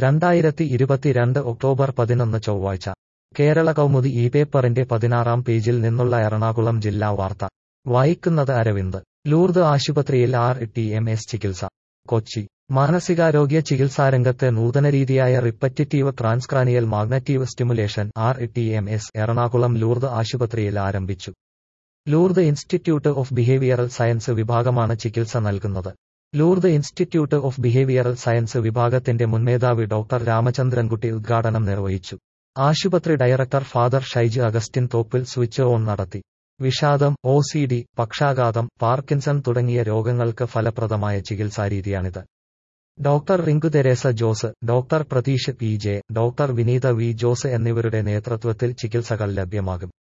രണ്ടായിരത്തി ഇരുപത്തിരണ്ട് ഒക്ടോബർ പതിനൊന്ന് ചൊവ്വാഴ്ച കേരള കൗമുദി ഈ പേപ്പറിന്റെ പതിനാറാം പേജിൽ നിന്നുള്ള എറണാകുളം ജില്ലാ വാർത്ത വായിക്കുന്നത് അരവിന്ദ് ലൂർദ് ആശുപത്രിയിൽ ആർ ടി എം എസ് ചികിത്സ കൊച്ചി മാനസികാരോഗ്യ ചികിത്സാരംഗത്തെ നൂതനരീതിയായ repetitive transcranial magnetic stimulation R T M S Ernakulam Lourdes ആശുപത്രിയിൽ ആരംഭിച്ചു Lourdes institute of behavioural science വിഭാഗമാണ് ചികിത്സ നൽകുന്നത് Lourdes institute of behavioural science വിഭാഗത്തിന്റെ മുൻമേധാവി ഡോക്ടർ രാമചന്ദ്രൻകുട്ടി ഉദ്ഘാടനം നിർവഹിച്ചു ആശുപത്രി director father Shaij Augustine Thoppil switch on നടത്തി വിഷാദം ഒ സി ഡി പക്ഷാഘാതം പാർക്കിൻസൺ തുടങ്ങിയ രോഗങ്ങൾക്ക് ഫലപ്രദമായ ചികിത്സാരീതിയാണിത് doctor Rinku Theresa Jose doctor Pratheesh P J doctor Vineetha V Jose എന്നിവരുടെ നേതൃത്വത്തിൽ ചികിത്സകൾ ലഭ്യമാകും